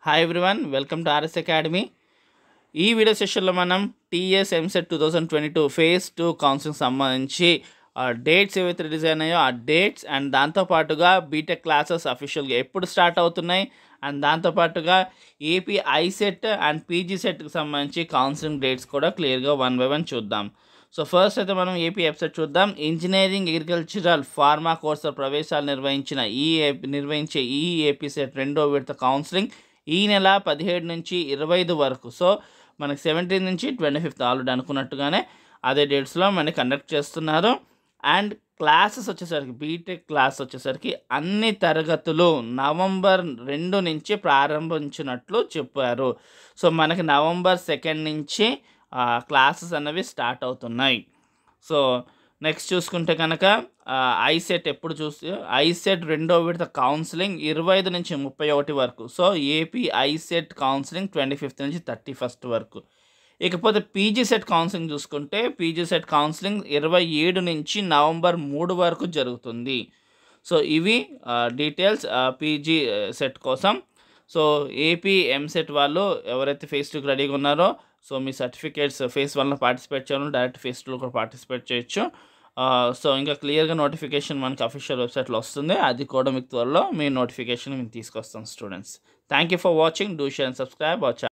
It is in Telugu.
hi everyone welcome to RS academy ఈ వీడియో సెషన్లో మనం TS EAMCET two thousand twenty two phase two counselling సంబంధించి డేట్స్ ఏవైతే రిలీజ్ అయినాయో ఆ డేట్స్ అండ్ దాంతోపాటుగా బీటెక్ క్లాసెస్ అఫీషియల్గా ఎప్పుడు స్టార్ట్ అవుతున్నాయి అండ్ దాంతోపాటుగా ఏపీ ఐసెట్ అండ్ పీజీ సెట్కి సంబంధించి కౌన్సిలింగ్ డేట్స్ కూడా క్లియర్గా వన్ బై వన్ చూద్దాం సో ఫస్ట్ అయితే మనం ఏపీ వెబ్సైట్ చూద్దాం ఇంజనీరింగ్ అగ్రికల్చరల్ ఫార్మా కోర్సుల ప్రవేశాలు నిర్వహించిన ఈ ఏపీ నిర్వహించే ఈ ఏపీ సెట్ రెండో విడత కౌన్సిలింగ్ ఈ నెల పదిహేడు నుంచి ఇరవై ఐదు వరకు సో మనకి సెవెంటీన్ నుంచి ట్వంటీ ఫిఫ్త్ ఆల్రెడీ అనుకున్నట్టుగానే అదే డేట్స్లో మనకి కండక్ట్ చేస్తున్నారు అండ్ క్లాసెస్ వచ్చేసరికి బీటెక్ క్లాస్ వచ్చేసరికి అన్ని తరగతులు నవంబర్ రెండు నుంచి ప్రారంభించినట్లు చెప్పారు సో మనకి నవంబర్ సెకండ్ నుంచి క్లాసెస్ అనేవి స్టార్ట్ అవుతున్నాయి సో నెక్స్ట్ చూసుకుంటే కనుక ఐసెట్ ఎప్పుడు చూసి ఐసెట్ రెండో విడత కౌన్సిలింగ్ ఇరవై ఐదు నుంచి ముప్పై ఒకటి వరకు so AP ICET counselling twenty fifth నుంచి థర్టీ ఫస్ట్ వరకు ఇకపోతే పీజీ సెట్ కౌన్సిలింగ్ చూసుకుంటే పీజీ సెట్ కౌన్సిలింగ్ ఇరవై ఏడు నుంచి నవంబర్ మూడు వరకు జరుగుతుంది సో ఇవి డీటెయిల్స్ పీజీ సెట్ కోసం సో ఏపీ ఎంసెట్ వాళ్ళు ఎవరైతే ఫేస్ టూకి రెడీగా ఉన్నారో సో మీ సర్టిఫికేట్స్ ఫేస్ వన్లో పార్టిసిపేట్ చేయాలి డైరెక్ట్ ఫేస్ టూలో కూడా పార్టిసిపేట్ చేయొచ్చు సో ఇంకా క్లియర్గా నోటిఫికేషన్ మనకి అఫీషియల్ వెబ్సైట్లో వస్తుంది అది కూడా మీకు త్వరలో మీ నోటిఫికేషన్ మేము తీసుకొస్తాం students thank you for watching do share and subscribe hour